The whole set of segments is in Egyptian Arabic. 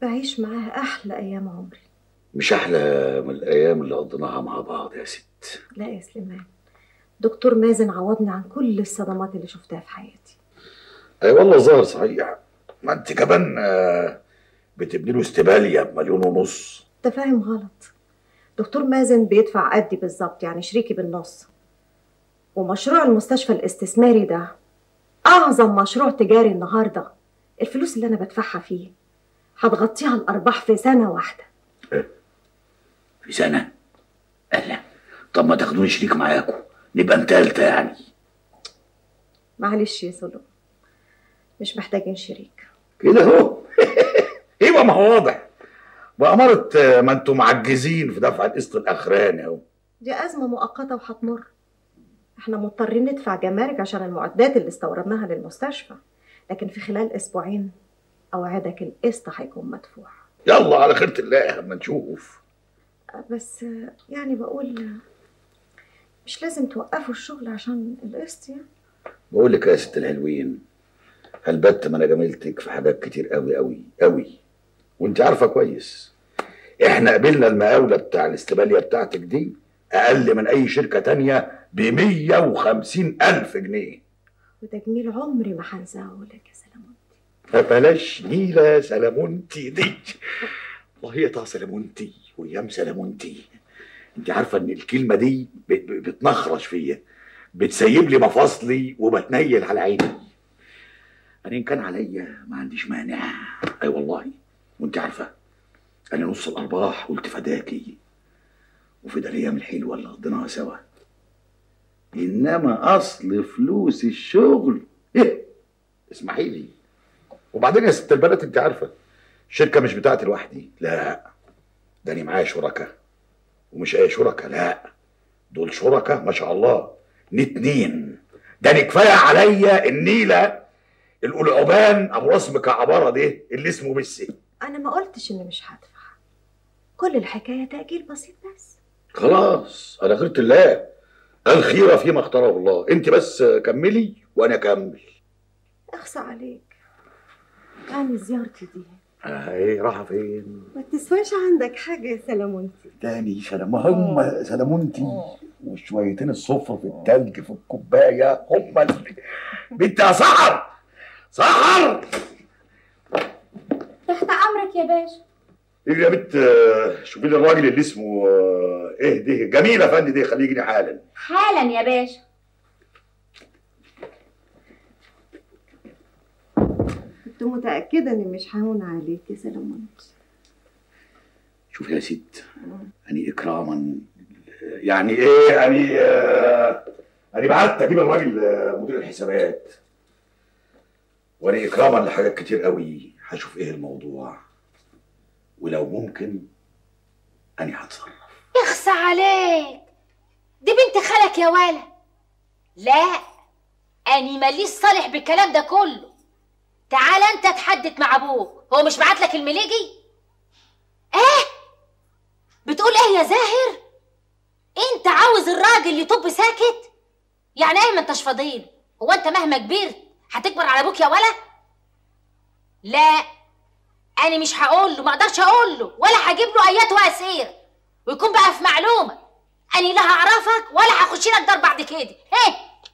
أعيش معاه أحلى أيام عمري مش احلى من الايام اللي قضيناها مع بعض يا ست لا يا سليمان دكتور مازن عوضني عن كل الصدمات اللي شفتها في حياتي اي والله ظاهر صحيح ما انت كمان آه، بتبني له استباليه بمليون ونص انت فاهم غلط دكتور مازن بيدفع قدي بالظبط يعني شريكي بالنص ومشروع المستشفى الاستثماري ده أعظم مشروع تجاري النهاردة الفلوس اللي أنا بدفعها فيه هتغطيها الأرباح في سنة واحدة في سنه اهلا طب ما تاخدوني شريك معاكم نبقى انتالتة يعني معلش يا سلو مش محتاجين شريك كده اهو يبقى ما هو واضح بأمارة آه، ما انتم معجزين في دفع القسط الاخراني اهو دي أزمة مؤقتة وهتمر احنا مضطرين ندفع جمارك عشان المعدات اللي استوردناها للمستشفى لكن في خلال أسبوعين أوعدك القسط هيكون مدفوع يلا على خيرة الله اما نشوف بس يعني بقول مش لازم توقفوا الشغل عشان القسط يعني بقول لك يا ست الحلوين هلبت ما انا جاملتك في حاجات كتير قوي قوي قوي وانت عارفه كويس احنا قبلنا المقاوله بتاع الاستباليه بتاعتك دي اقل من اي شركه تانية ب 150 الف جنيه وتجميل عمري ما هنساه لك يا سلام فبلاش نيلة سلامونتي دي وهي سلامونتي ويام سلامونتي انت عارفه ان الكلمه دي ب- ب- بتنخرش فيا بتسيب لي مفاصلي وبتنيل على عيني انا ان كان عليا ما عنديش مانع اي والله وانت عارفه انا نص الارباح قلت فداكي وفدا الايام الحلوه اللي قضيناها سوا انما اصل فلوس الشغل ايه اسمحي لي وبعدين يا ست البلد انت عارفه الشركه مش بتاعتي لوحدي لا ده انا معايا شركاء ومش اي شركاء لا دول شركاء ما شاء الله اتنين ده انا كفايه عليا النيله القلعبان ابو راس مكعبره ده اللي اسمه بسي انا ما قلتش اني مش هدفع كل الحكايه تاجيل بسيط بس خلاص انا خيرة الله الخيره فيما اختاره الله انت بس كملي وانا اكمل اخصى عليك يعني زيارتي دي آه، ايه رايحه فين ما تسواش عندك حاجه يا سلامونتي تاني سلام هم سلامونتي وشويتين الصفر في التلج في الكوبايه هم اللي بنت يا سحر سحر تحت امرك يا باشا ايه يا بنت آه، شوفي لي الراجل اللي اسمه آه، ايه ده جميل يا فندم ده خليه يجيني حالا حالا يا باشا كنت متاكده اني مش ههون عليك يا سلامونتي شوفي يا ست يعني اكراما يعني ايه يعني آه، يعني بعت اجيب الراجل آه، مدير الحسابات وانا اكراما لحاجات كتير قوي هشوف ايه الموضوع ولو ممكن اني هتصرف يخصى عليك دي بنت خالك يا ولا لا اني ماليش صالح بالكلام ده كله تعال انت تحدد مع ابوك هو مش بعت لك المليجي ايه بتقول ايه يا زاهر انت عاوز الراجل يطب ساكت يعني ايه ما انتش فضيل هو انت مهما كبرت هتكبر على ابوك يا ولا لا انا مش هقول له ما اقدرش اقول له ولا هجيب له ايات واسير ويكون بقى في معلومه اني لا هعرفك ولا هخش لك دار بعد كده ايه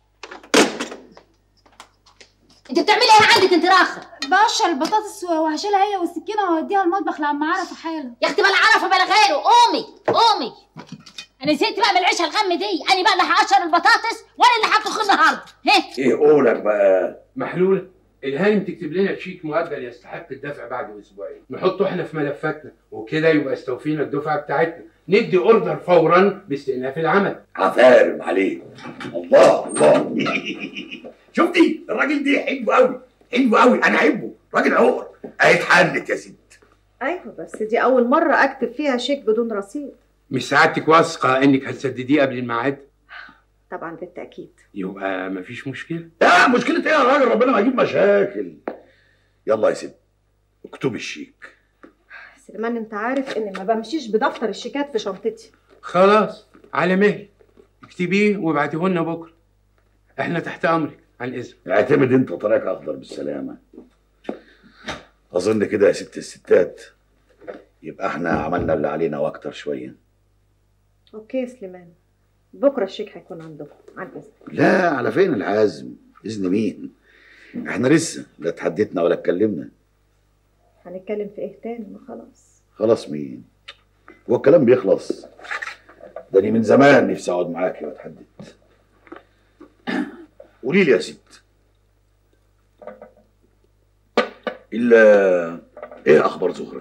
انت بتعملي ايه عندك انت راخه بقشر البطاطس وهشيلها هي والسكينه وهوديها المطبخ لما اعرف حالا يا اختي بلا عرفه بلا غيره قومي قومي انا زهقت بقى من العيشه الغم دي انا بقى اللي هقشر البطاطس وانا اللي هطبخ النهارده ها ايه قولك بقى محلولة الهانم تكتب لنا شيك مؤجل يستحق الدفع بعد اسبوعين نحطه احنا في ملفاتنا وكده يبقى استوفينا الدفعه بتاعتنا ندي اوردر فورا باستئناف العمل عفارم عليك الله الله شفتي الراجل ده حلو قوي حلو قوي انا احبه راجل عقر هيتحنك يا ست ايوه بس دي اول مره اكتب فيها شيك بدون رصيد مش سعادتك واثقه انك هتسدديه قبل الميعاد طبعا بالتاكيد يبقى مفيش مشكله لا مشكلة ايه يا راجل ربنا ما يجيب مشاكل يلا يا ست اكتبي الشيك سليمان انت عارف اني ما بمشيش بدفتر الشيكات في شنطتي خلاص على مهلي اكتبيه وابعتيه لنا بكره احنا تحت امرك عن اذن اعتمد انت طريقك اخضر بالسلامة اظن كده يا ست الستات يبقى احنا عملنا اللي علينا واكتر شويه اوكي يا سليمان بكره الشيك هيكون عندكم على الاذن لا على فين العزم اذن مين احنا لسه لا اتحدثنا ولا اتكلمنا هنتكلم في ايه تاني ما خلاص خلاص مين هو الكلام بيخلص ده أنا من زمان نفسي اقعد معاكي واتحدث قولي لي يا ست الا ايه اخبار زهره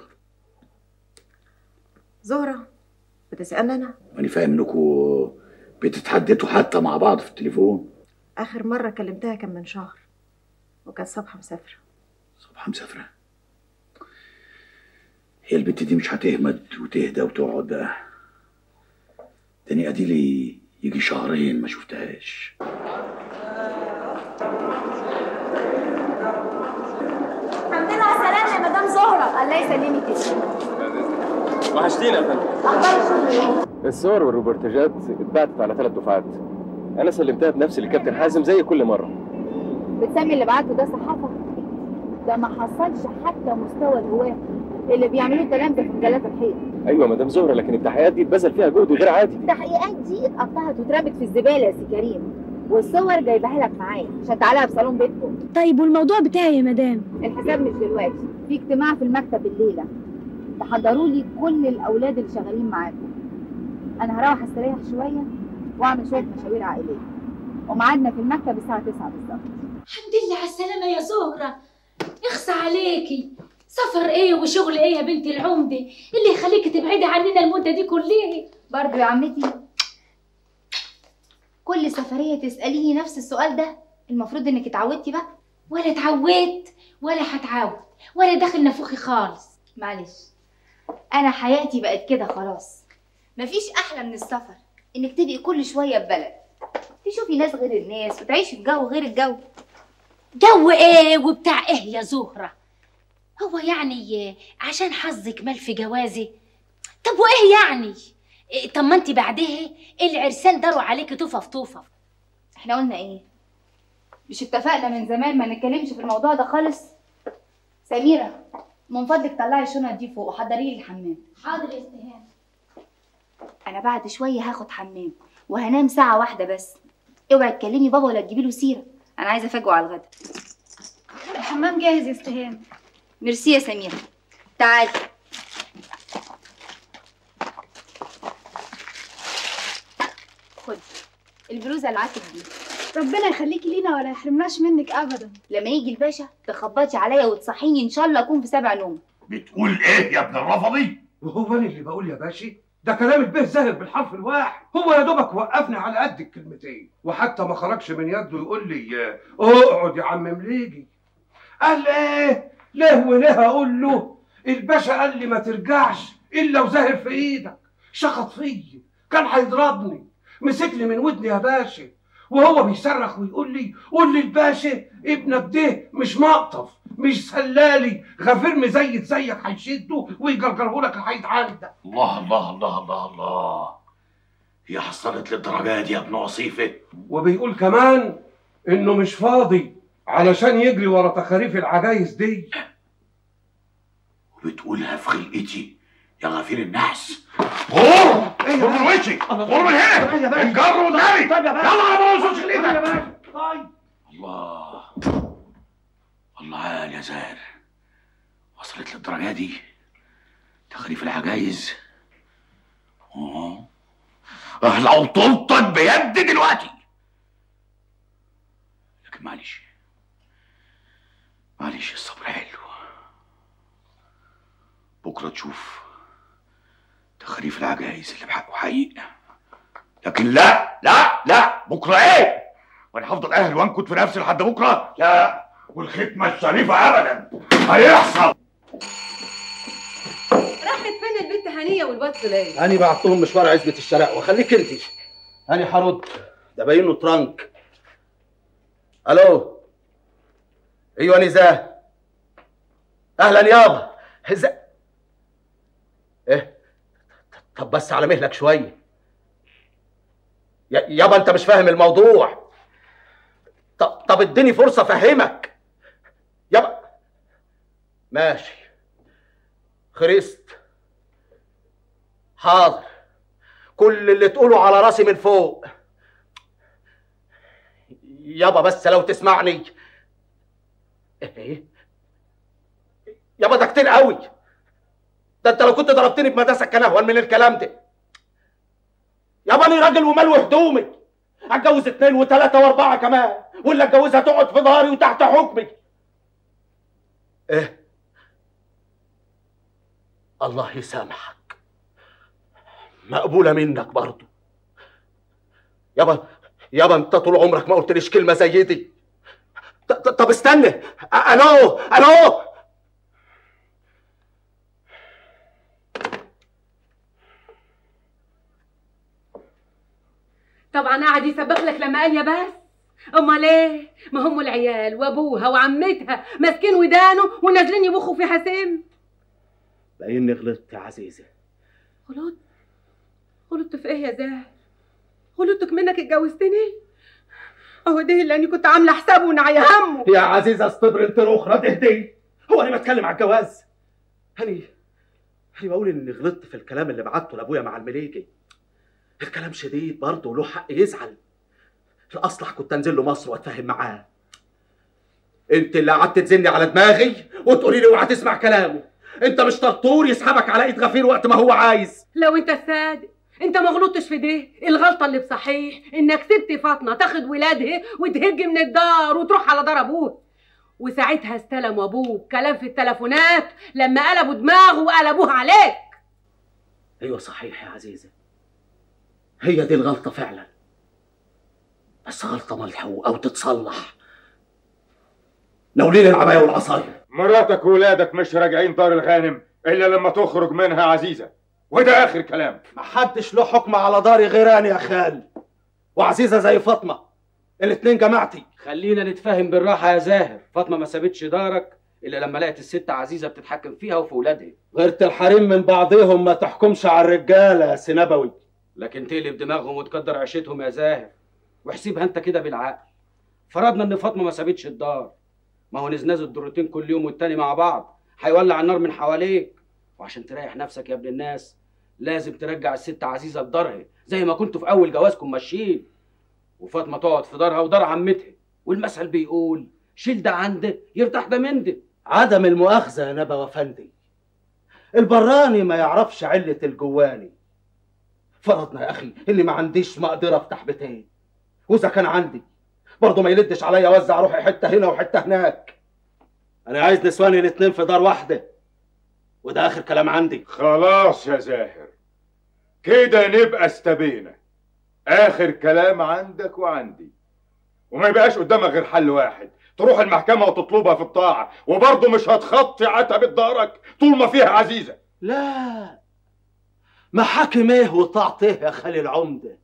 زهره بتسالني انا ماني فاهم انكم بتتحدثوا حتى مع بعض في التليفون اخر مره كلمتها كان من شهر وكانت صبحه مسافره صباح مسافره هي البت دي مش هتهمد وتهدى وتقعد بقى تاني اديلي يجي شهرين ما شفتهاش الحمد لله على السلامة يا مدام زهرة الله يسلمك يا شيخ وحشتينا يا فندم أخبار الشغل إيه؟ الصور والروبورتاجات اتبعتت على ثلاث دفعات انا سلمتها بنفسي لكابتن حازم زي كل مره بتسمي اللي بعته ده صحافة ده ما حصلش حتى مستوى الهواة اللي بيعملوه التلامذة في مجلات الحيط ايوه مدام زهره لكن التحقيقات دي اتبذل فيها جهد غير عادي التحقيقات دي اتقطعت واترمت في الزبالة يا سي كريم والصور جايبها لك معايا عشان تعالى في صالون بيتكم طيب والموضوع بتاعي يا مدام الحساب مش دلوقتي في اجتماع في المكتب الليله تحضروا لي كل الاولاد اللي شغالين معاكم انا هروح استريح شويه واعمل شويه مشاوير عائليه وميعادنا في المكتب الساعه 9 بالظبط الحمد لله على السلامة يا زهرة اخصى عليكي سفر ايه وشغل ايه يا بنت العمدة اللي يخليكي تبعدي عننا المدة دي كلها برضه يا عمتي كل سفريه تساليني نفس السؤال ده المفروض انك اتعودتي بقى ولا اتعودت ولا هتعود ولا داخل نفوخي خالص معلش انا حياتي بقت كده خلاص مفيش احلى من السفر انك تبقي كل شويه في بلد تشوفي ناس غير الناس وتعيشي في جو غير الجو جو ايه وبتاع ايه يا زهرة هو يعني عشان حظك مال في جوازي طب وايه يعني إيه، طب ما انت بعدها العرسان داروا عليكي طفف طفف احنا قلنا ايه مش اتفقنا من زمان ما نتكلمش في الموضوع ده خالص سميرة من فضلك طلعي الشنط دي فوق وحضري لي الحمام حاضر يا استهان انا بعد شويه هاخد حمام وهنام ساعه واحده بس اوعي تكلمي بابا ولا تجيبي له سيره انا عايزه افاجئه على الغدا الحمام جاهز يا استهان ميرسي يا سميرة تعالي خدي البلوزه اللي عاتك دي ربنا يخليكي لينا ولا يحرمناش منك ابدا لما يجي الباشا تخبطي عليا وتصحيني ان شاء الله اكون في سبع نوم بتقول ايه يا ابن الرفضي وهو انا اللي بقول يا باشا ده كلام البيه زاهر بالحرف الواحد هو يا دوبك وقفني على قد الكلمتين وحتى ما خرجش من يده يقول لي آه، اقعد يا عم مليجي قال ايه ليه وليه اقول له الباشا قال لي ما ترجعش الا وزاهر في ايدك شخط فيا كان هيضربني مسك لي من ودني يا باشا وهو بيصرخ ويقول لي قول لي الباشا ابنك ده مش مقطف مش سلالي غفير مزيت زيك هيشده ويجرجره لك الحيط عندك الله الله الله الله الله هي حصلت للدرجه دي يا ابن وصيفه وبيقول كمان انه مش فاضي علشان يجري ورا تخاريف العجايز دي وبتقولها في خلقتي يا غفير النحس غور غور من وشي غور من هنا انجر وداري يلا انا ما وصلش ليك الله الله عال يا زاهر وصلت للدرجه دي تخريف العجايز اه اه لو طلطت بيد دلوقتي لكن معلش معلش الصبر حلو بكره تشوف تخريف العجايز اللي بحقه حقيقة لكن لا لا لا بكره ايه وانا هفضل اهلي وانكت في نفسي لحد بكره لا والختمه الشريفه ابدا هيحصل راحت فين البنت هنيه والواد سليم أنا بعتهم مشوار عزبة الشارع وخليك انت أنا هرد ده باين له ترانك ألو أيوة نزاه أهلا يابا هزا إيه طب بس على مهلك شوية يا- يابا أنت مش فاهم الموضوع طب طب اديني فرصة أفهمك يابا ماشي خرست حاضر كل اللي تقوله على راسي من فوق يابا بس لو تسمعني ايه يابا ده كتير قوي ده انت لو كنت ضربتني بمداسك كان اهون من الكلام ده يابا انا راجل ومال هدومي اتجوز اتنين وتلاته واربعه كمان واللي اتجوزها تقعد في ظهري وتحت حكمي ايه الله يسامحك مقبوله منك برضه يابا يابا انت طول عمرك ما قلتليش كلمه زي دي ط- ط- طب استنى أ- الو الو طبعا قاعد يسبخ لك لما قال يا بس امال ايه ما هم العيال وابوها وعمتها ماسكين ودانه ونازلين يبخوا في حسين باينني غلطت يا عزيزه غلط غلطت في ايه يا زاهر غلطتك منك اتجوزتني اهو ده اللي انا كنت عامله حسابه ونعي همه يا عزيزه استبر انت اخرى تهدي هو انا بتكلم على الجواز هني هني بقول اني غلطت في الكلام اللي بعته لابويا مع المليجي الكلام شديد برضه وله حق يزعل الاصلح كنت انزل له مصر واتفاهم معاه انت اللي قعدت تزني على دماغي وتقولي لي اوعى تسمع كلامه انت مش طرطور يسحبك على ايد غفير وقت ما هو عايز لو انت الصادق انت ما غلطتش في ده الغلطه اللي بصحيح انك سبت فاطمه تاخد ولادها وتهج من الدار وتروح على دار ابوه وساعتها استلم ابوك كلام في التليفونات لما قلبوا دماغه وقلبوها عليك ايوه صحيح يا عزيزه هي دي الغلطه فعلا بس غلطه ملحوقه وتتصلح ناولين العبايه والعصايه مراتك وولادك مش راجعين دار الغانم الا لما تخرج منها عزيزه وده اخر كلام محدش له حكم على داري غير انا يا خال وعزيزه زي فاطمه الاتنين جماعتي خلينا نتفاهم بالراحة يا زاهر فاطمة ما سابتش دارك إلا لما لقت الست عزيزة بتتحكم فيها وفي ولادها غيرة الحريم من بعضهم ما تحكمش على الرجاله يا سنبوي لكن تقلب دماغهم وتقدر عيشتهم يا زاهر واحسبها انت كده بالعقل فرضنا ان فاطمة ما سابتش الدار ما هو نزناز الدرتين كل يوم والتاني مع بعض هيولع النار من حواليك وعشان تريح نفسك يا ابن الناس لازم ترجع الست عزيزة لدارها زي ما كنتوا في أول جوازكم ماشيين وفاطمة تقعد في دارها ودار عمتها والمثل بيقول شيل ده عنده يرتاح ده من ده عدم المؤاخذه يا نبا وفندي البراني ما يعرفش علة الجواني فرضنا يا اخي اني ما عنديش مقدره افتح بيتين واذا كان عندي برضه ما يلدش عليا اوزع روحي حته هنا وحته هناك انا عايز نسواني الاتنين في دار واحده وده اخر كلام عندي خلاص يا زاهر كده نبقى استبينا اخر كلام عندك وعندي وما يبقاش قدامك غير حل واحد تروح المحكمة وتطلبها في الطاعة وبرضه مش هتخطي عتبة دارك طول ما فيها عزيزة لا محاكم ايه وطاعت ايه يا خالي العمده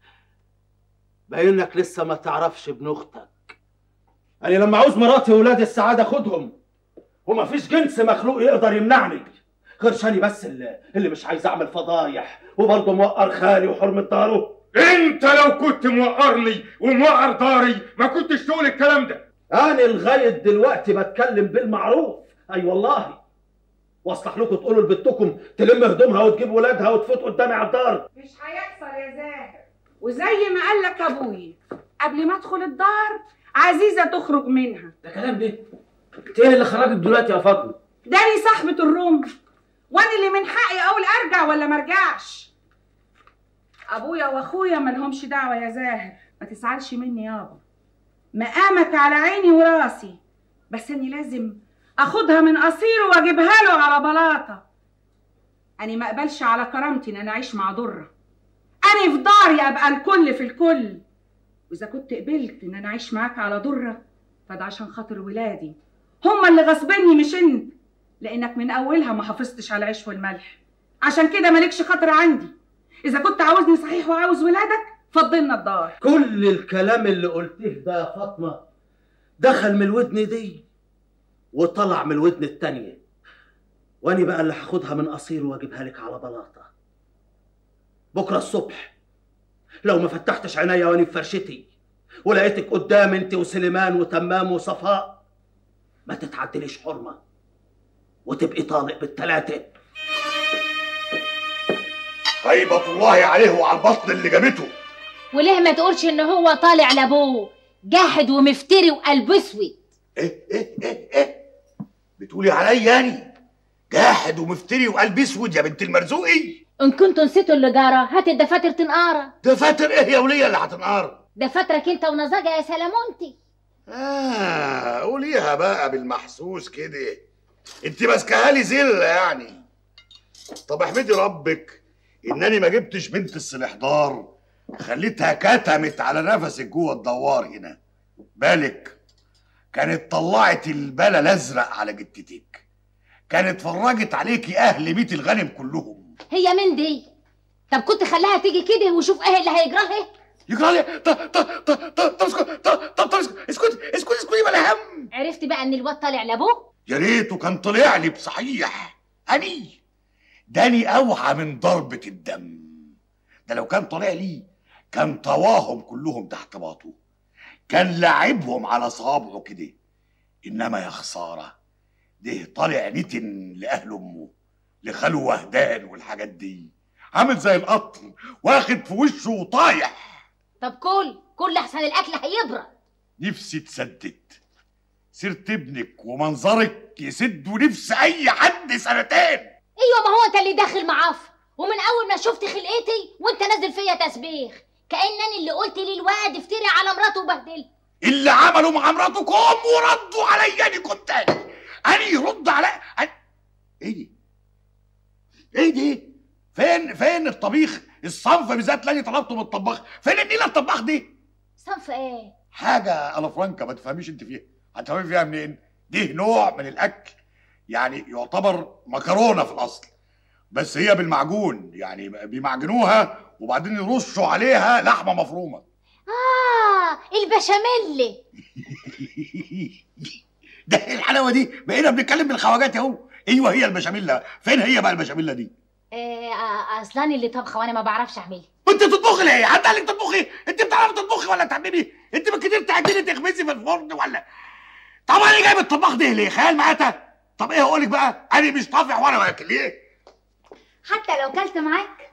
باينك لسه ما تعرفش ابن اختك انا لما عاوز مراتي وولادي السعاده خدهم ومفيش جنس مخلوق يقدر يمنعني غير شاني بس اللي, اللي مش عايز اعمل فضايح وبرضه موقر خالي وحرمة داره انت لو كنت موقرني وموقر داري ما كنتش تقول الكلام ده انا لغايه دلوقتي بتكلم بالمعروف اي أيوة والله واصلح لكم تقولوا لبنتكم تلم هدومها وتجيب ولادها وتفوت قدامي على الدار مش هيحصل يا زاهر وزي ما قال لك ابويا قبل ما ادخل الدار عزيزه تخرج منها ده كلام ده انت ايه اللي خرجك دلوقتي يا فاطمة داني صاحبة الروم وانا اللي من حقي اقول ارجع ولا ما ارجعش ابويا واخويا مالهمش دعوه يا زاهر ما تزعلش مني يابا مقامك على عيني وراسي بس اني لازم اخدها من قصيره واجيبها له على بلاطه انا ما اقبلش على كرامتي ان انا اعيش مع ضره انا في داري ابقى الكل في الكل واذا كنت قبلت ان انا اعيش معاك على ضره فده عشان خاطر ولادي هما اللي غصبني مش انت لانك من اولها ما حافظتش على العيش والملح عشان كده مالكش خاطر عندي اذا كنت عاوزني صحيح وعاوز ولادك فضلنا الدار كل الكلام اللي قلته ده يا فاطمه دخل من الودن دي وطلع من الودن التانية واني بقى اللي هاخدها من قصير واجيبها لك على بلاطه بكره الصبح لو ما فتحتش عينيا واني في فرشتي ولقيتك قدام انت وسليمان وتمام وصفاء ما تتعدليش حرمه وتبقي طالق بالتلاته هيبة الله عليه وعلى البطن اللي جابته وليه ما تقولش ان هو طالع لابوه جاحد ومفتري وقلب اسود ايه ايه ايه ايه بتقولي عليا يعني جاحد ومفتري وقلب اسود يا بنت المرزوقي ان كنتوا نسيتوا اللي جرى هات الدفاتر تنقارة دفاتر ايه يا وليه اللي هتنقار دفاترك انت ونزاجة يا سلامونتي اه قوليها بقى بالمحسوس كده انت ماسكاها لي زله يعني طب احمدي ربك انني ما جبتش بنت السلحدار خليتها كتمت على نفسك جوه الدوار هنا بالك كانت طلعت البلا الازرق على جتتك كانت فرجت عليكي اهل بيت الغنم كلهم هي من دي طب كنت خليها تيجي كده وشوف ايه اللي هيجراها يجرى لي طب طب طب طب طب اسكت طب طب طب اسكت اسكت اسكت اسكت بلا هم عرفت بقى ان الواد طالع لابوه يا ريته كان طلع لي بصحيح اني داني اوعى من ضربة الدم ده لو كان طلع لي كان طواهم كلهم تحت باطه كان لعبهم على صوابعه كده انما يا خساره ده طالع نتن لاهل امه لخاله وهدان والحاجات دي عامل زي القطر واخد في وشه وطايح طب كل كل احسن الاكل هيبرد نفسي تسدد سيرة ابنك ومنظرك يسدوا نفس اي حد سنتين ايوه ما هو انت اللي داخل معاف ومن اول ما شفت خلقتي وانت نازل فيا تسبيخ كانني اللي قلت لي الواد افتري على مراته وبهدلها اللي عملوا مع مراتكم وردوا عليا اني كنت انا انا يرد على أنا... ايه دي ايه دي فين فين الطبيخ الصنف بالذات اللي أنا طلبته من الطباخ فين النيله الطباخ دي صنف ايه حاجه الافرانكا ما تفهميش انت فيها هتفهمي فيها منين دي نوع من الاكل يعني يعتبر مكرونه في الاصل بس هي بالمعجون يعني بيمعجنوها وبعدين يرشوا عليها لحمه مفرومه اه البشاميل ده ايه الحلاوه دي بقينا بنتكلم بالخواجات اهو ايوه هي البشاميل فين هي بقى البشاميل دي آه آه، اصلا اللي طبخه وانا ما بعرفش اعملها انت تطبخي ليه حد قال لك تطبخي انت بتعرفي تطبخي ولا تعملي انت بالكتير تعجني تخبزي في الفرن ولا طب انا جايب الطباخ ده ليه خيال مآتة طب ايه اقول لك بقى انا مش طافح وانا واكل ليه حتى لو كلت معاك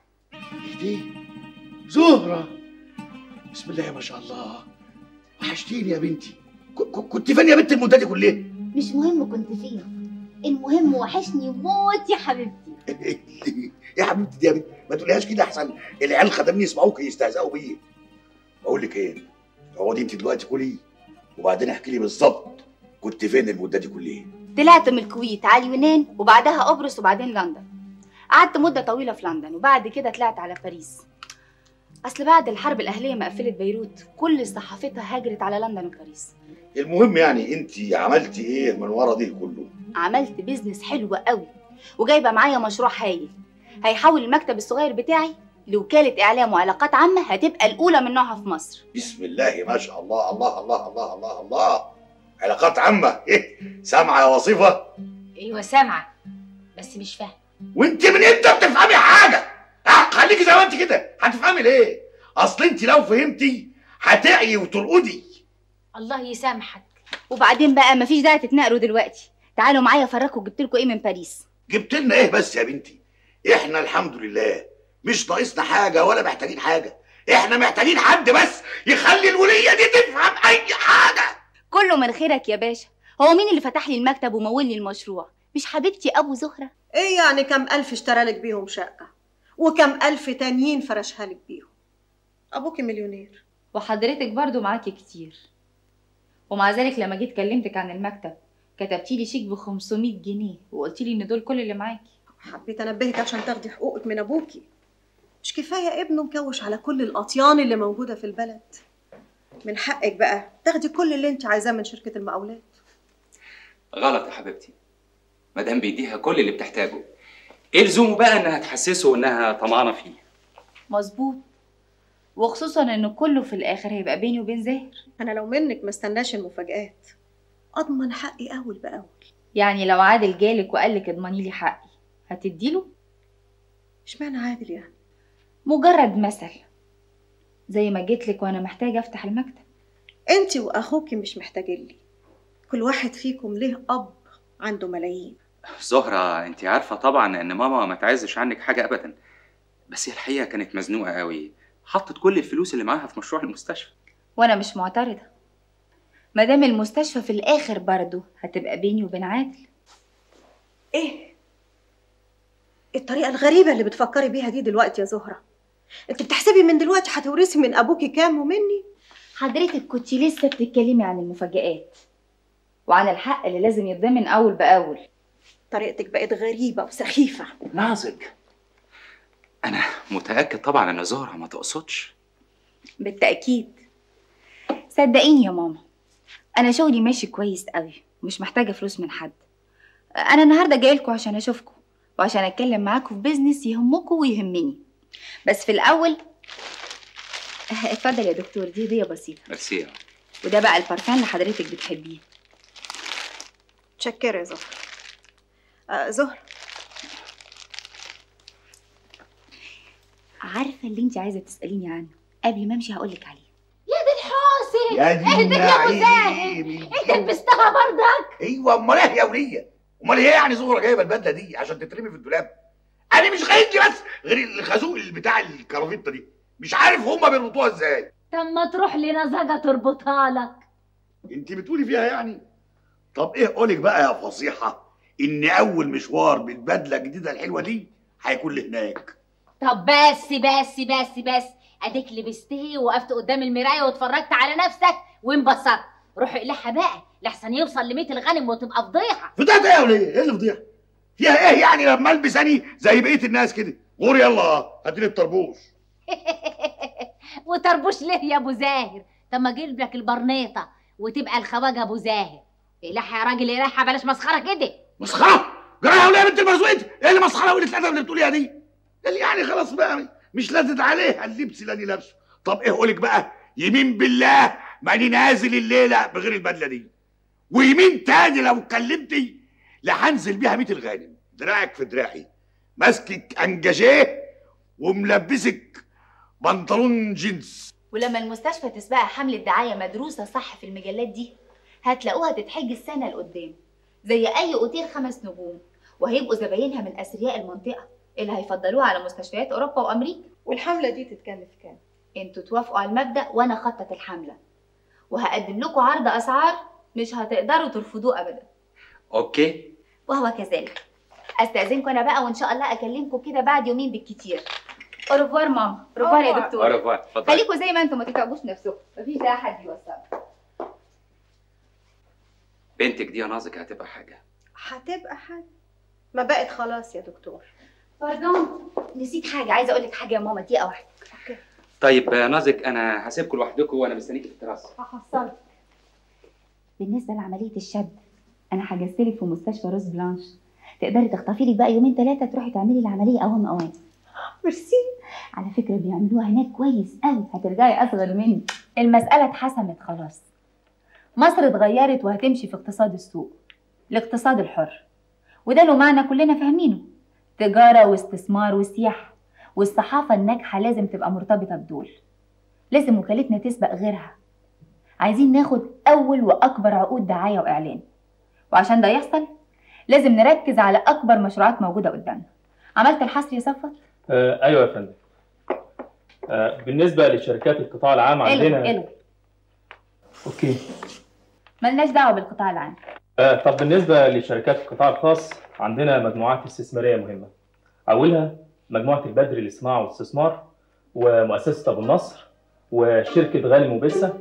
زهرة بسم الله ما شاء الله وحشتيني يا بنتي ك- ك- كنت فين يا بنت المدة دي كلها مش مهم كنت فين المهم وحشني موت يا حبيبتي يا حبيبتي دي يا بنت ما تقوليهاش كده احسن العيال خدمني يسمعوك يستهزئوا بيا بقول لك ايه اقعدي انت دلوقتي كلي وبعدين احكي لي بالظبط كنت فين المده دي كلها طلعت من الكويت على اليونان وبعدها قبرص وبعدين لندن قعدت مدة طويلة في لندن وبعد كده طلعت على باريس أصل بعد الحرب الأهلية ما قفلت بيروت كل صحافتها هاجرت على لندن وباريس المهم يعني انت عملتي ايه من ورا ده كله عملت بيزنس حلو قوي وجايبة معايا مشروع هايل هيحول المكتب الصغير بتاعي لوكالة إعلام وعلاقات عامة هتبقى الأولى من نوعها في مصر بسم الله ما شاء الله الله الله الله الله الله علاقات عامه ايه سامعه يا وصيفه ايوه سامعه بس مش فاهمه وانت من امتى بتفهمي حاجه اه خليكي زي ما انت كده هتفهمي ليه اصل انت لو فهمتي هتعي وترقدي الله يسامحك وبعدين بقى مفيش داعي تتناقروا دلوقتي تعالوا معايا افرجكم جبت لكم ايه من باريس جبت لنا ايه بس يا بنتي احنا الحمد لله مش ناقصنا حاجه ولا محتاجين حاجه احنا محتاجين حد بس يخلي الوليه دي تفهم اي حاجه كله من خيرك يا باشا هو مين اللي فتح لي المكتب ومول لي المشروع مش حبيبتي ابو زهره ايه يعني كم ألف اشترى لك بيهم شقة وكم ألف تانيين فرشها لك بيهم أبوكي مليونير وحضرتك برضو معاكي كتير ومع ذلك لما جيت كلمتك عن المكتب كتبتي لي شيك ب 500 جنيه وقلتي لي ان دول كل اللي معاكي حبيت أنبهك عشان تاخدي حقوقك من أبوكي مش كفاية ابنه مكوش على كل الأطيان اللي موجودة في البلد من حقك بقى تاخدي كل اللي انت عايزاه من شركة المقاولات غلط يا حبيبتي مادام بيديها كل اللي بتحتاجه ايه لزومه بقى انها تحسسه انها طمعانه فيه مظبوط وخصوصا ان كله في الاخر هيبقى بيني وبين زاهر أنا لو منك ما استناش المفاجآت أضمن حقي أول بأول يعني لو عادل جالك وقالك اضمني لي حقي هتديله اشمعنى عادل يعني مجرد مثل زي ما جيتلك وانا محتاجه افتح المكتب انت واخوكي مش محتاجين لي كل واحد فيكم ليه اب عنده ملايين زهرة انت عارفة طبعا ان ماما ما تعزش عنك حاجة ابدا بس هي الحقيقه كانت مزنوقه قوي حطت كل الفلوس اللي معاها في مشروع المستشفى وانا مش معترضه مادام المستشفى في الاخر برضه هتبقى بيني وبين عادل ايه الطريقة الغريبة اللي بتفكري بيها دي دلوقتي يا زهرة انت بتحسبي من دلوقتي هتورثي من ابوكي كام ومني حضرتك كنت لسه بتتكلمي عن المفاجآت وعن الحق اللي لازم يتضمن اول باول طريقتك بقت غريبة وسخيفة نازك انا متاكد طبعا ان زهره ما تقصدش بالتاكيد صدقيني يا ماما انا شغلي ماشي كويس قوي ومش محتاجه فلوس من حد انا النهارده جايلكوا عشان اشوفكم وعشان اتكلم معاكم في بيزنس يهمكم ويهمني بس في الاول اتفضل يا دكتور دي هديه بسيطه ميرسي يا وده بقى البارفان اللي حضرتك بتحبيه تشكري يا زهرة آه زهرة عارفه اللي انت عايزه تساليني عنه قبل ما امشي هقولك عليه يا دي الحوسي يا دي اهدى يا ابو النعيم. زاهد انت لبستها برضك ايوه امال ايه يا وليه امال ايه يعني زهره جايبه البدله دي عشان تترمي في الدولاب انا مش غايتي بس غير الخازوق اللي بتاع الكرافته دي مش عارف هما بيربطوها ازاي طب ما تروح لنزاجة تربطها لك انت بتقولي فيها يعني طب ايه قولك بقى يا فصيحه ان اول مشوار بالبدله الجديده الحلوه دي هيكون لهناك طب بس بس بس بس اديك لبستها ووقفت قدام المرايه واتفرجت على نفسك وانبسطت روح اقلعها بقى لحسن يوصل لميت الغنم وتبقى فضيحه فضيحه ايه يا وليه ايه اللي فضيحه فيها ايه يعني لما البس اني زي بقيه الناس كده غور يلا هاتلي الطربوش وتربوش ليه يا ابو زاهر طب ما اجيب لك البرنيطه وتبقى الخواجه ابو زاهر اقلعها يا راجل اقلعها بلاش مسخره كده مسخره جرى يا وليه يا بنت المرزوقه ايه اللي مسخره وقله الادب اللي بتقوليها دي اللي يعني خلاص بقى مش لازم عليها اللبس اللي انا لابسه طب ايه قولك بقى يمين بالله ماني نازل الليله بغير البدله دي ويمين تاني لو كلمتي لهنزل بيها ميت الغانم دراعك في دراعي ماسكك انجاجيه وملبسك بنطلون جينز ولما المستشفى تسبقها حملة دعاية مدروسة صح في المجلات دي هتلاقوها تتحج السنة لقدام زي أي أوتيل خمس نجوم وهيبقوا زباينها من أثرياء المنطقة اللي هيفضلوها على مستشفيات أوروبا وأمريكا والحملة دي تتكلف كام؟ انتوا توافقوا على المبدأ وأنا خطط الحملة وهقدم لكم عرض أسعار مش هتقدروا ترفضوه أبدا اوكي وهو كذلك استاذنكم انا بقى وان شاء الله اكلمكم كده بعد يومين بالكتير اوروفوار ماما اوروفوار يا دكتور أوروفوار، اتفضلي. خليكم زي ما انتم ما تتعبوش نفسكم مفيش داعي حد يوصلكم بنتك دي يا نازك هتبقى حاجه هتبقى حاجة ما بقت خلاص يا دكتور باردون نسيت حاجه عايزه اقول لك حاجه يا ماما دقيقه واحده طيب يا نازك انا هسيبكم لوحدكم وانا مستنيك في التراس هحصلك بالنسبه لعمليه الشد انا حجزت لك في مستشفى روز بلانش تقدري تخطفي لك بقى يومين ثلاثه تروحي تعملي العمليه اوام اوام ميرسي على فكره بيعملوها هناك كويس قوي هترجعي اصغر مني المساله اتحسمت خلاص مصر اتغيرت وهتمشي في اقتصاد السوق الاقتصاد الحر وده له معنى كلنا فاهمينه تجاره واستثمار وسياحه والصحافه الناجحه لازم تبقى مرتبطه بدول لازم وكالتنا تسبق غيرها عايزين ناخد اول واكبر عقود دعايه واعلان وعشان ده يحصل لازم نركز على اكبر مشروعات موجوده قدامنا عملت الحصر يا صفوت آه ايوه يا فندم آه بالنسبه لشركات القطاع العام الغي عندنا الغي اوكي ملناش دعوه بالقطاع العام آه طب بالنسبه لشركات القطاع الخاص عندنا مجموعات استثماريه مهمه اولها مجموعه البدر للصناعه والاستثمار ومؤسسه ابو النصر وشركه غانم وبسه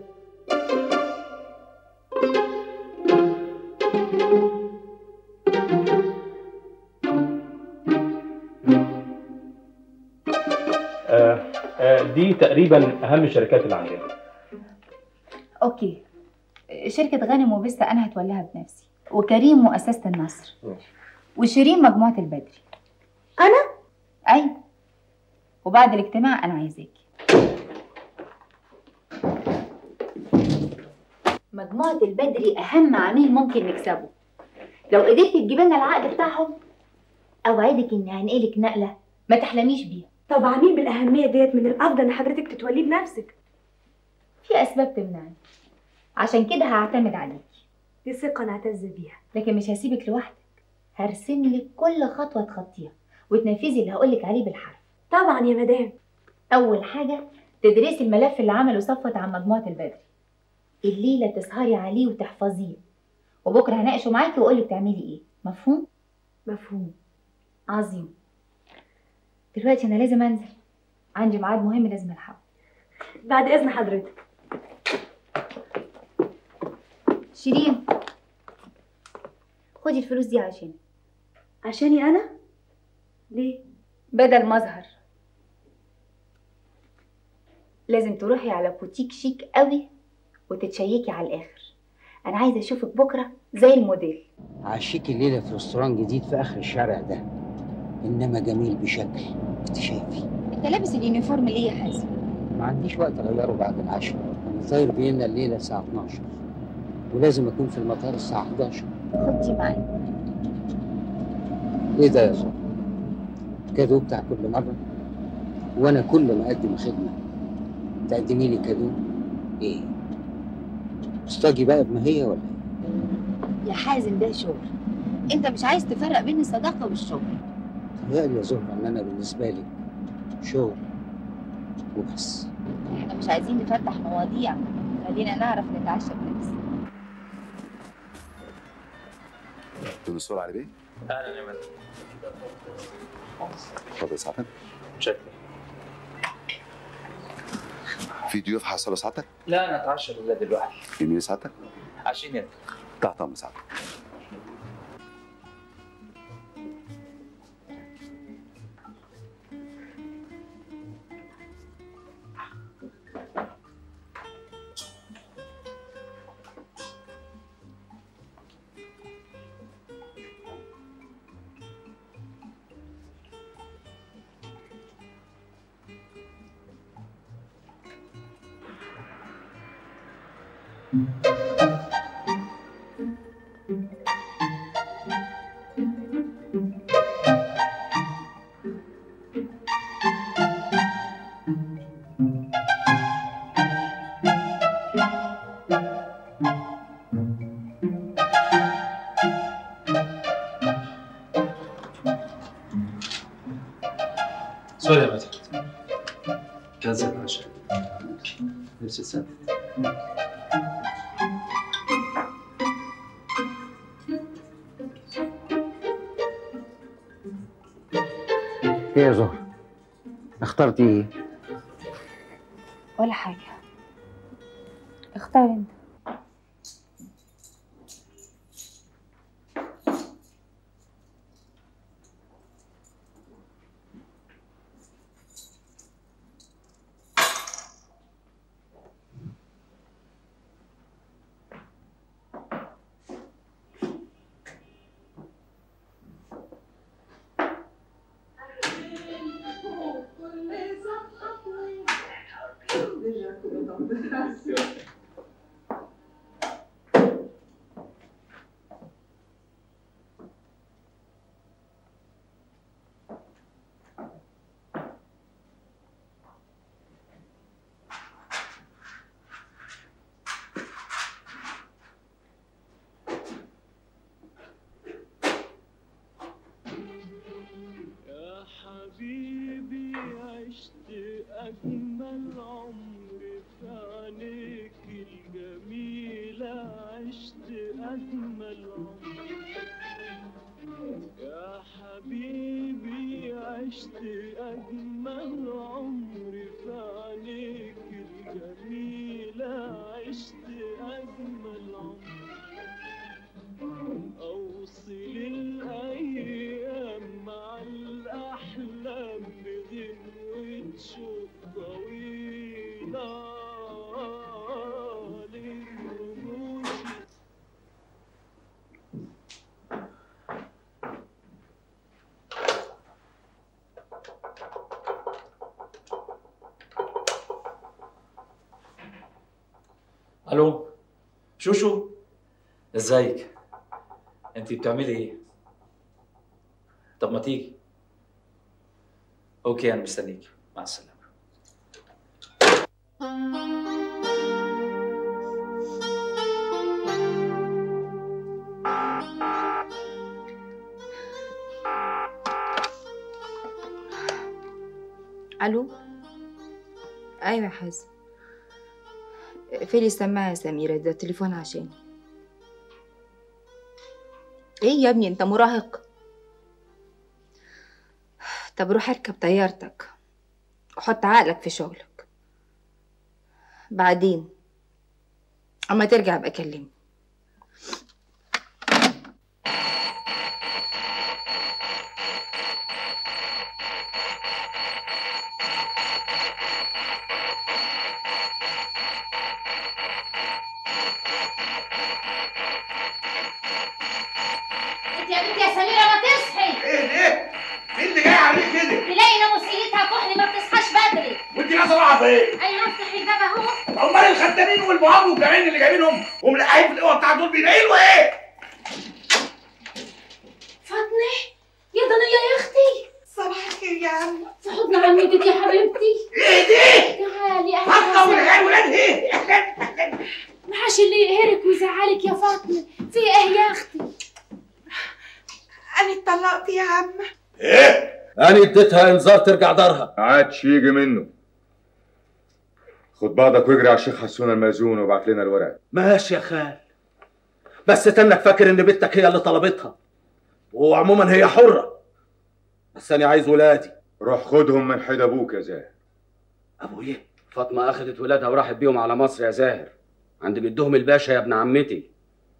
آه آه دي تقريبا اهم الشركات اللي عندنا اوكي شركه غانم وبسه انا هتولاها بنفسي وكريم مؤسسه النصر وشيرين مجموعه البدري انا ايوه وبعد الاجتماع انا عايزاكي مجموعه البدري اهم عميل ممكن نكسبه لو قدرت تجيب لنا العقد بتاعهم اوعدك اني هنقلك نقله ما تحلميش بيها طب عميل بالاهميه ديت من الافضل ان حضرتك تتوليه بنفسك في اسباب تمنعني عشان كده هعتمد عليكي دي ثقه نعتز بيها لكن مش هسيبك لوحدك هرسم لك كل خطوه تخطيها وتنفذي اللي هقولك عليه بالحرف طبعا يا مدام اول حاجه تدرسي الملف اللي عمله صفوت عن مجموعه البدري الليله تسهري عليه وتحفظيه وبكره هناقشه معاكي واقول لك تعملي ايه مفهوم مفهوم عظيم دلوقتي انا لازم انزل عندي ميعاد مهم لازم الحقه بعد اذن حضرتك شيرين خدي الفلوس دي عشان عشاني انا ليه بدل مظهر لازم تروحي على بوتيك شيك قوي وتتشيكي على الاخر انا عايزه اشوفك بكره زي الموديل عشيك الليلة في رستوران جديد في آخر الشارع ده إنما جميل بشكل أنت شايفي انت لابس اليونيفورم ليه يا حازم ما عنديش وقت أغيره بعد العشاء أنا طاير فيينا الليلة الساعة 12 ولازم أكون في المطار الساعة 11 خدتي معايا إيه ده يا زهر؟ كادو بتاع كل مرة وأنا كل ما أقدم خدمة تقدمي لي كادو إيه؟ استاجي بقى بما هي ولا إيه؟ يا حازم ده شغل انت مش عايز تفرق بين الصداقه والشغل تهيألي يا زهرة إن أنا بالنسبة لك شغل وبس احنا مش عايزين نفتح مواضيع خلينا نعرف نتعشى بنفس دكتور علي بيه اهلا يا مدام اتفضل سعادتك شكرا في ضيوف حصلوا سعادتك لا انا اتعشى بالله دلوقتي يمين سعادتك عشان انت تحت امر سعادتك سوري يا مدام كنسل العشاء نفسي تسافر إيه يا زهرة؟ اخترتي إيه؟ ولا حاجه اختار انت يا حبيبي عشت أجمل عمر في عينيك الجميلة عشت أجمل عمر يا حبيبي عشت أجمل عمر في عينيك الجميلة عشت أجمل عمر أوصل الأيام مع الأحلام بغنوة شوق طويلة للرموش الو شوشو ازيك انت بتعملي ايه طب ما تيجي اوكي انا مستنيك مع السلامه الو ايوه يا حازم اقفلي السماعه يا سميره ده التليفون عشاني ايه يا ابني انت مراهق طب روح اركب طيارتك وحط عقلك في شغلك بعدين اما ترجع ابقى كلمني انت يا بنتي يا سميره ما تصحي ايه ده؟ مين اللي جاي عليك كده؟ تلاقي ناموسيتها كحلي ما بتصحاش بدري وانت نازله رايحه فين؟ ايوه افتحي الباب اهو امال الخدامين والمعاب والجعانين اللي جايبينهم وملاقيين في الاوضه بتاع دول بينقلوا ايه؟ فاطمه يا ضنيا يا اختي صباح الخير يا عم في حضن عمتك يا حبيبتي ايه دي؟ تعالي اهلا فاطمه وسهلا. والعيال ولاد ايه؟ معاش اللي يقهرك ويزعلك يا فاطمه في ايه يا اختي انا اتطلقت يا عم ايه؟ انا اديتها انذار ترجع دارها عادش يجي منه خد بعضك واجري على الشيخ حسون المأذون وابعت لنا الورق ماشي يا خال بس تنك فاكر ان بنتك هي اللي طلبتها وعموما هي حرة بس انا عايز ولادي روح خدهم من حيد ابوك يا زاهر ابويا فاطمه اخذت ولادها وراحت بيهم على مصر يا زاهر عند جدهم الباشا يا ابن عمتي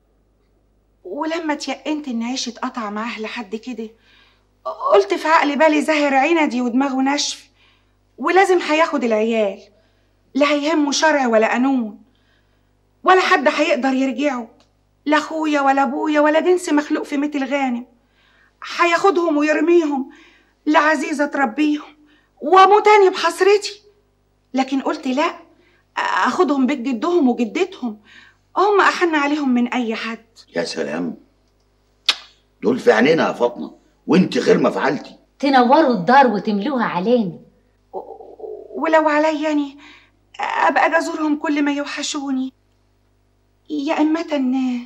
ولما تيقنت ان عيشي اتقطع معاه لحد كده قلت في عقل بالي زاهر عندي ودماغه نشف ولازم هياخد العيال لا هيهمه شرع ولا قانون ولا حد هيقدر يرجعه لا اخويا ولا ابويا ولا جنس مخلوق في مثل غانم هياخدهم ويرميهم لعزيزة تربيهم واموت تاني بحسرتي لكن قلت لا اخدهم بيت جدهم وجدتهم هم احن عليهم من اي حد يا سلام دول في عينينا يا فاطمه وانت خير ما فعلتي تنوروا الدار وتملوها علينا ولو عليا يعني ابقى اجي ازورهم كل ما يوحشوني يا إمة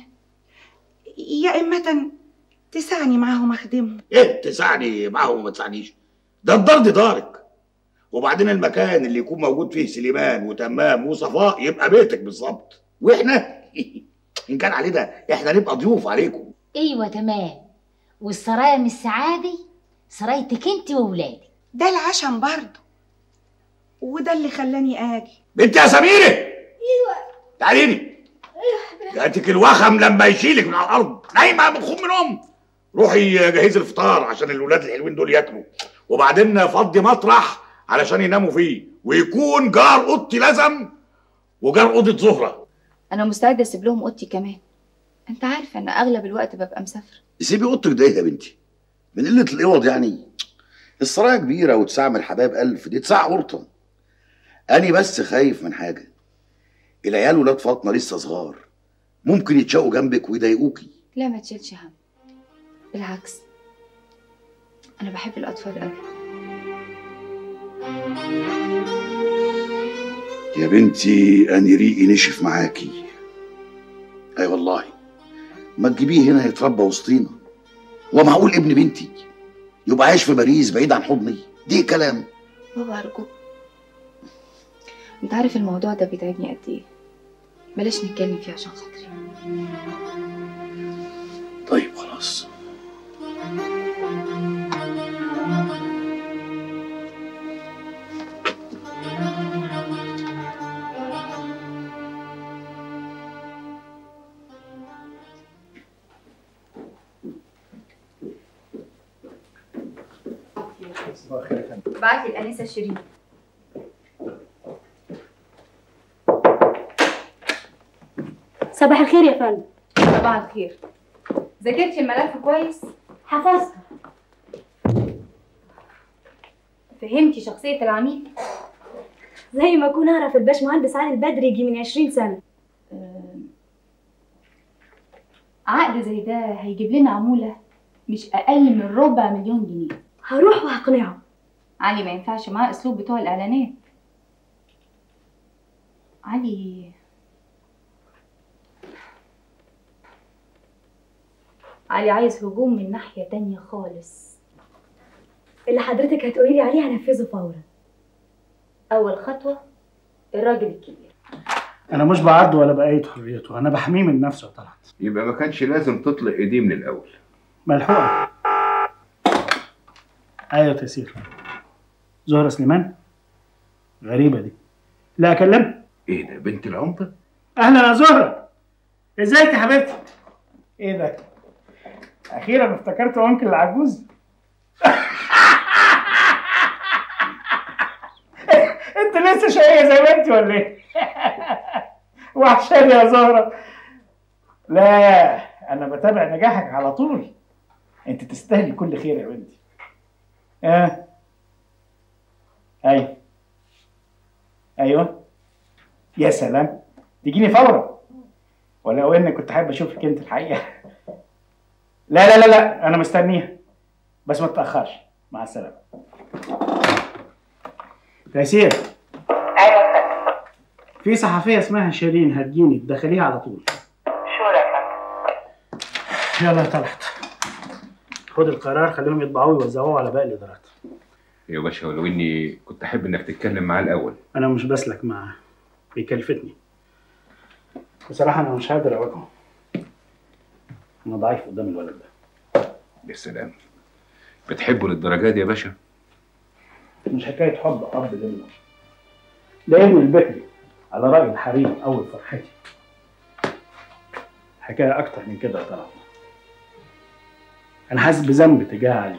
يا إمة تسعني معاهم اخدمهم ايه تساعني معاهم وما تساعنيش ده الدار دي دارك وبعدين المكان اللي يكون موجود فيه سليمان وتمام وصفاء يبقى بيتك بالظبط واحنا ان كان علينا احنا نبقى ضيوف عليكم ايوه تمام والسرايا من السعادة سرايتك انت وولادك ده العشم برضه وده اللي خلاني اجي بنت يا سميره ايوه تعالي لي جاتك الوخم لما يشيلك من على الارض نايمه مخوم من ام روحي جهزي الفطار عشان الولاد الحلوين دول ياكلوا وبعدين فضي مطرح علشان يناموا فيه ويكون جار اوضتي لزم وجار اوضه زهره انا مستعده اسيب لهم اوضتي كمان انت عارف ان اغلب الوقت ببقى مسافره سيبي اوضتك ده يا بنتي من قله الاوض يعني السرايا كبيره وتسع من الحبايب الف دي تسع قرطه انا بس خايف من حاجه العيال ولاد فاطمه لسه صغار ممكن يتشقوا جنبك ويضايقوكي لا ما تشيلش هم بالعكس انا بحب الاطفال قوي يا بنتي أنا ريقي نشف معاكي أي والله ما تجيبيه هنا يتربى وسطينا ومعقول ابن بنتي يبقى عايش في باريس بعيد عن حضني دي كلام بابا ارجوك انت عارف الموضوع ده بيتعبني قد ايه بلاش نتكلم فيه عشان خاطري طيب خلاص بعت لي الانسه شيرين صباح الخير يا فندم صباح الخير ذاكرتي الملف كويس حفظت فهمتي شخصيه العميل زي ما اكون اعرف الباشمهندس علي البدري يجي من 20 سنه عقد زي ده هيجيب لنا عموله مش اقل من ربع مليون جنيه هروح وهقنعه علي ما ينفعش معاه اسلوب بتوع الاعلانات علي علي عايز هجوم من ناحية تانية خالص اللي حضرتك هتقولي لي عليه هنفذه فورا اول خطوه الراجل الكبير انا مش بعرضه ولا بايد حريته انا بحميه من نفسه يا طلعت يبقى ما كانش لازم تطلق ايديه من الاول ملحوقه ايوه تيسير زهره سليمان غريبه دي لا اكلمها ايه ده بنت العمده اهلا يا زهره ازيك يا حبيبتي ايه ده اخيرا افتكرت انكل العجوز انت لسه شقيه زي ما انت ولا ايه وحشاني يا زهره لا انا بتابع نجاحك على طول انت تستاهلي كل خير يا بنتي اه ايوه ايوه يا سلام تجيني فورا ولو اني كنت حابب اشوفك انت الحقيقه لا لا لا لا انا مستنيها بس ما تتاخرش مع السلامه تيسير ايوه في صحفيه اسمها شيرين هتجيني تدخليها على طول شو يا فندم يلا يا طلعت خد القرار خليهم يطبعوه ويوزعوه على باقي الادارات يا باشا ولو اني كنت احب انك تتكلم معاه الاول انا مش بسلك معاه بيكلفتني بصراحه انا مش قادر اواجهه انا ضعيف قدام الولد ده يا سلام بتحبه للدرجه دي يا باشا مش حكايه حب اب لابنه ده ابن البكري على راي الحريم اول فرحتي حكايه اكتر من كده يا طلعت انا حاسس بذنب تجاه علي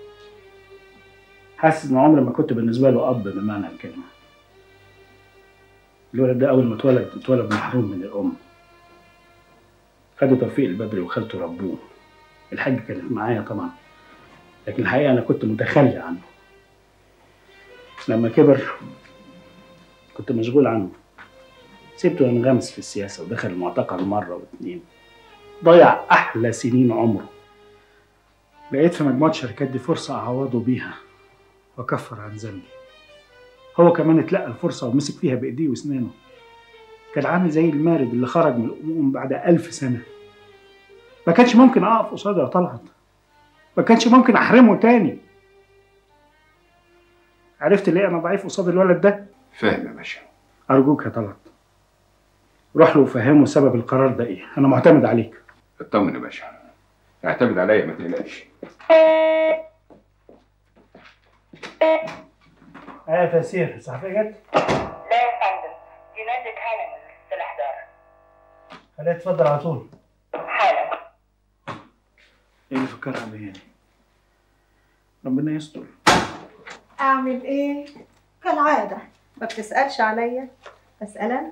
حاسس ان عمري ما كنت بالنسبه له اب بمعنى الكلمه الولد ده اول ما اتولد اتولد محروم من الام خدوا توفيق البدري وخالته ربوه الحاج كانت معايا طبعا لكن الحقيقه انا كنت متخلي عنه لما كبر كنت مشغول عنه سيبته ينغمس في السياسه ودخل المعتقل مره واتنين ضيع احلى سنين عمره لقيت في مجموعه شركات دي فرصه اعوضه بيها واكفر عن ذنبي هو كمان اتلقى الفرصه ومسك فيها بايديه واسنانه كان عامل زي المارد اللي خرج من الامم بعد ألف سنه ما كانش ممكن اقف قصاده يا طلعت ما كانش ممكن احرمه تاني عرفت ليه انا ضعيف قصاد الولد ده فاهم يا باشا ارجوك يا طلعت روح له وفهمه سبب القرار ده ايه انا معتمد عليك اطمن يا باشا اعتمد عليا ما تقلقش ايه يا تيسير الصحفيه جت لا يا فندم دي نادت هانم السلاح دار خليها تفضل على طول حالا ايه اللي فكرها بيا يعني ربنا يستر اعمل ايه كالعاده ما بتسالش عليا اسال انا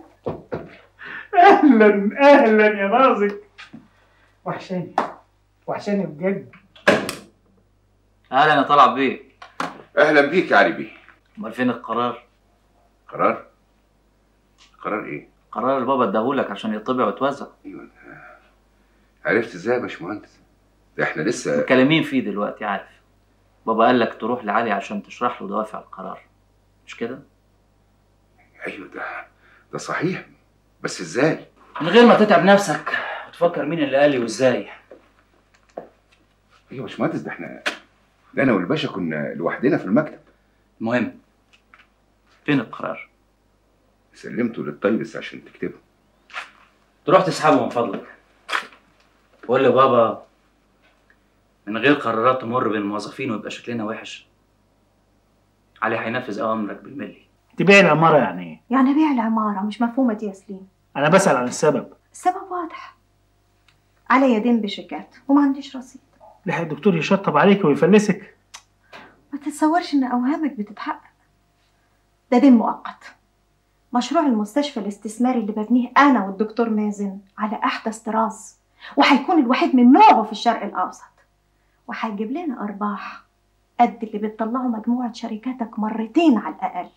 اهلا اهلا يا ناظر وحشاني وحشاني بجد اهلا يا طلعت بيه اهلا بيك يا علي بيه امال فين القرار قرار قرار ايه قرار اللي بابا اداهولك عشان يطبع ويتوزع عرفت ازاي يا باشمهندس ده احنا لسه متكلمين فيه دلوقتي عارف بابا قال لك تروح لعلي عشان تشرح له دوافع القرار مش كده ايوه ده ده صحيح بس ازاي من غير ما تتعب نفسك وتفكر مين اللي قال لي وازاي ايوه يا باشمهندس ده احنا ده انا والباشا كنا لوحدنا في المكتب المهم فين القرار سلمته للطيبس عشان تكتبه تروح تسحبه من فضلك قول لي بابا من غير قرارات تمر بين الموظفين ويبقى شكلنا وحش علي هينفذ اوامرك بالملي تبيع العماره يعني ايه يعني بيع العماره مش مفهومه دي يا سليم انا بسال عن السبب السبب واضح عليا دين بشيكات وما عنديش رصيد لحق الدكتور يشطب عليك ويفلسك ما تتصورش ان اوهامك بتتحقق ده دين مؤقت مشروع المستشفى الاستثماري اللي ببنيه انا والدكتور مازن على احدث طراز وهيكون الوحيد من نوعه في الشرق الاوسط وهيجيب لنا ارباح قد اللي بتطلعه مجموعه شركاتك مرتين على الاقل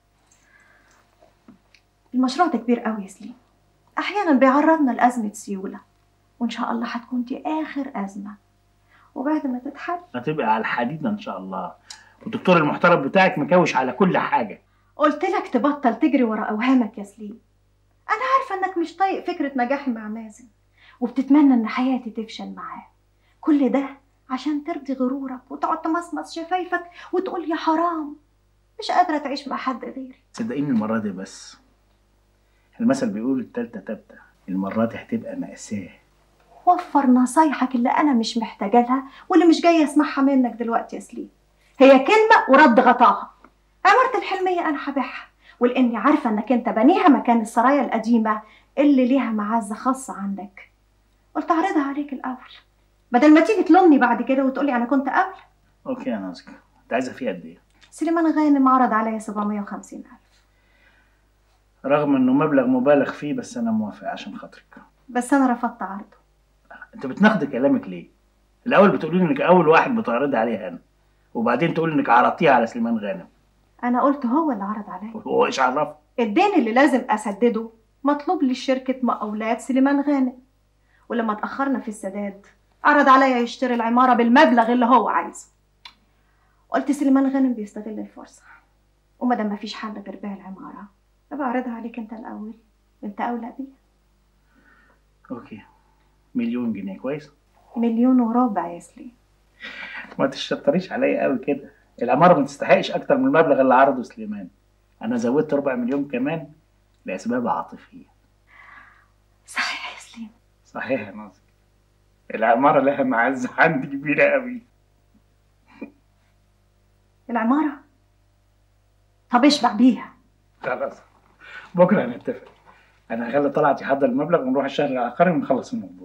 المشروع ده كبير قوي يا سليم احيانا بيعرضنا لازمه سيوله وان شاء الله هتكون دي اخر ازمه وبعد ما تتحل هتبقى على الحديده ان شاء الله والدكتور المحترم بتاعك مكوش على كل حاجه قلت لك تبطل تجري ورا اوهامك يا سليم انا عارفه انك مش طايق فكره نجاحي مع مازن وبتتمنى ان حياتي تفشل معاه كل ده عشان ترضي غرورك وتقعد تمصمص شفايفك وتقول يا حرام مش قادرة تعيش مع حد غيري صدقيني المرة دي بس المثل بيقول التالتة تابتة المرة دي هتبقى مأساة وفر نصايحك اللي أنا مش محتاجة لها واللي مش جاية أسمعها منك دلوقتي يا سليم هي كلمة ورد غطاها عمارة الحلمية أنا هبيعها ولأني عارفة إنك أنت بنيها مكان السرايا القديمة اللي ليها معزة خاصة عندك قلت أعرضها عليك الأول بدل ما تيجي تلومني بعد كده وتقولي أنا كنت أولى اوكي يا نازك انت عايزة فيها قد ايه؟ سليمان غانم عرض عليا 750 ألف رغم انه مبلغ مبالغ فيه بس انا موافق عشان خاطرك بس أنا رفضت عرضه انت بتناقضي كلامك ليه؟ الاول بتقولي انك اول واحد بتعرضي عليه انا وبعدين تقول انك عرضتيها على سليمان غانم أنا قلت هو اللي عرض عليا هو ايش عرفه؟ الدين اللي لازم أسدده مطلوب لي شركة مقاولات سليمان غانم ولما اتأخرنا في السداد عرض عليا يشتري العمارة بالمبلغ اللي هو عايزه قلت سليمان غانم بيستغل الفرصة وما دام مفيش حل غير بيع العمارة بعرضها عليك انت الأول وانت أولى بيها اوكي مليون جنيه كويس؟ مليون وربع يا سليم ما تشطريش عليا قوي كده العمارة ما تستحقش اكتر من المبلغ اللي عرضه سليمان انا زودت ربع مليون كمان لاسباب عاطفية صحيح يا سليم صحيح يا ناصر العمارة لها معزة عندي كبيرة قوي العمارة طب اشبع بيها خلاص بكرة هنتفق انا هخلي طلعت يحضر المبلغ ونروح الشهر العقاري ونخلص الموضوع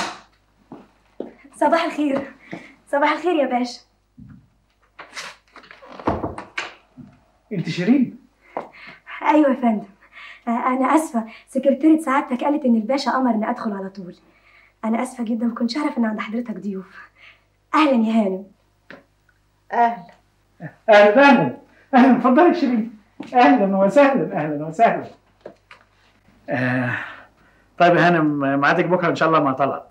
صباح الخير صباح الخير يا باشا انت شيرين ايوه يا فندم آه، انا اسفه سكرتيرة سعادتك قالت ان الباشا امر اني ادخل على طول انا اسفه جدا ما كنتش اعرف ان عند حضرتك ضيوف اهلا يا هانم اهلا اهلا اهلا اهلا اتفضلي يا شيرين اهلا وسهلا اهلا وسهلا آه. طيب يا هانم ميعادك بكره ان شاء الله مع طلعت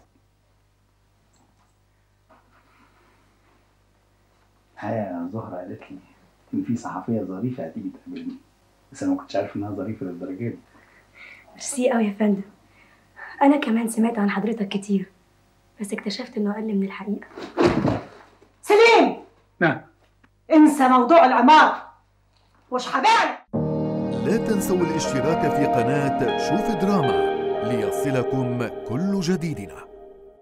ها زهرة قالت لي ان في صحفيه ظريفه هتيجي تقابلني بس انا ما كنتش عارف انها ظريفه للدرجه دي ميرسي قوي يا فندم انا كمان سمعت عن حضرتك كتير بس اكتشفت انه اقل من الحقيقه سليم نعم انسى موضوع العمارة مش هبيع لا تنسوا الاشتراك في قناة شوف دراما ليصلكم كل جديدنا